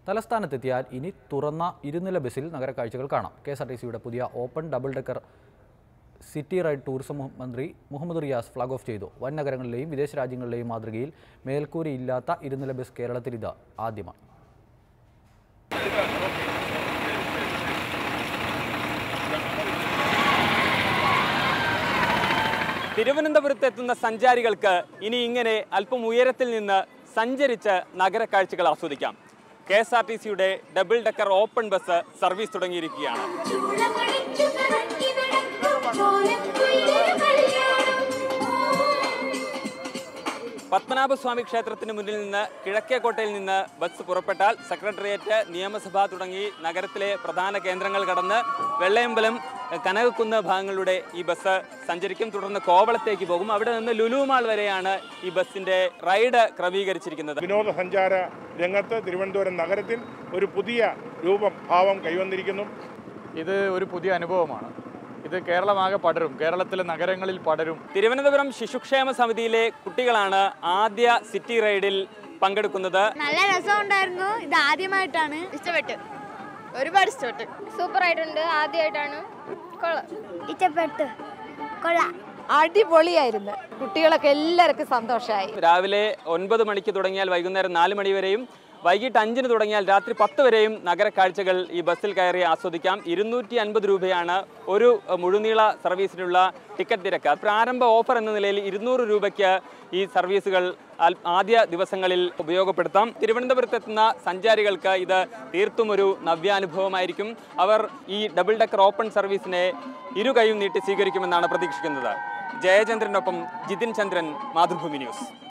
തലസ്ഥാനത്തെത്തിയാൽ ഇനി തുറന്ന ഇരുനില ബസ്സിൽ നഗരക്കാഴ്ചകൾ കാണാം കെ എസ് ആർ ടി സിയുടെ പുതിയ open double decker city ride tourism മന്ത്രി മുഹമ്മദ് റിയാസ് ഫ്ലാഗ് ഓഫ് ചെയ്തു വൻ നഗരങ്ങളിലെയും വിദേശ രാജ്യങ്ങളിലെയും മാതൃകയിൽ മേൽക്കൂരയില്ലാത്ത ഇരുനില ബസ് കേരളത്തിൽ ഇത് ആദ്യമാണ് തിരുവനന്തപുരത്ത് എത്തുന്ന സഞ്ചാരികൾക്ക് ഇനി ഇങ്ങനെ അല്പം ഉയരത്തിൽ നിന്ന് സഞ്ചരിച്ച് നഗരക്കാഴ്ചകൾ ആസ്വദിക്കാം കെ എസ് ആർ ടി സിയുടെ double decker open bus service തുടങ്ങിയിരിക്കുകയാണ് ചൂളമണിച്ചു കറങ്ങി നടക്കും കോലക്കുയിലിന് കല്യാണം പത്മനാഭസ്വാമി ക്ഷേത്രത്തിന് മുന്നിൽ നിന്ന് കിഴക്കേക്കോട്ടയിൽ നിന്ന് ബസ് പുറപ്പെട്ടാൽ സെക്രട്ടേറിയറ്റ് നിയമസഭ തുടങ്ങി നഗരത്തിലെ പ്രധാന കേന്ദ്രങ്ങൾ കടന്ന് വെള്ളയമ്പലം കനകക്കുന്ന് ഭാഗങ്ങളുടെ ഈ ബസ് സഞ്ചരിക്കും തുടർന്ന് കോവളത്തേക്ക് പോകും അവിടെ നിന്ന് ലുലുമാൾ വരെയാണ് ഈ ബസിന്റെ റൈഡ് ക്രമീകരിച്ചിരിക്കുന്നത് വിനോദസഞ്ചാര രംഗത്ത് തിരുവനന്തപുരം നഗരത്തിൽ ഒരു പുതിയ രൂപം ഭാവം കൈവന്നിരിക്കുന്നു ഇത് ഒരു പുതിയ അനുഭവമാണ് ഇത് കേരളമാകെ പടരും കേരളത്തിലെ നഗരങ്ങളിൽ പടരും തിരുവനന്തപുരം ശിശുക്ഷേമ സമിതിയിലെ കുട്ടികളാണ് ആദ്യ സിറ്റി റൈഡിൽ പങ്കെടുക്കുന്നത് നല്ല രസമുണ്ടായിരുന്നു ഇത് ആദ്യമായിട്ടാണ് ഇഷ്ടപ്പെട്ടു ഒരുപാട് ഇഷ്ടപ്പെട്ടു സൂപ്പർ ആയിട്ടുണ്ട് ആദ്യമായിട്ടാണ് കൊള്ളാം ഇഷ്ടപ്പെട്ടു കൊള്ളാം അടിപൊളിയായിരുന്നു കുട്ടികളൊക്കെ എല്ലാവർക്കും സന്തോഷമായി രാവിലെ ഒൻപത് മണിക്ക് തുടങ്ങിയാൽ വൈകുന്നേരം നാല് മണി വരെയും വൈകിട്ട് അഞ്ചിന് തുടങ്ങിയാൽ രാത്രി പത്ത് വരെയും നഗരക്കാഴ്ചകൾ ഈ ബസ്സിൽ കയറി ആസ്വദിക്കാം ഇരുന്നൂറ്റി അൻപത് രൂപയാണ് ഒരു അഹ്, മുഴുനീള സർവീസിനുള്ള ടിക്കറ്റ് നിരക്ക് പ്രാരംഭ ഓഫർ എന്ന നിലയിൽ ഇരുന്നൂറ് രൂപയ്ക്ക് ഈ സർവീസുകൾ അൽ- ആദ്യ ദിവസങ്ങളിൽ ഉപയോഗപ്പെടുത്താം തിരുവനന്തപുരത്തെത്തുന്ന സഞ്ചാരികൾക്ക് ഇത് തീർത്തും ഒരു നവ്യാനുഭവമായിരിക്കും അവർ ഈ ഡബിൾ ഡെക്കർ ഓപ്പൺ സർവീസിനെ ഇരു കൈയും നീട്ടി സ്വീകരിക്കുമെന്നാണ് പ്രതീക്ഷിക്കുന്നത് ജയചന്ദ്രനൊപ്പം ജിതിൻ ചന്ദ്രൻ മാതൃഭൂമി ന്യൂസ്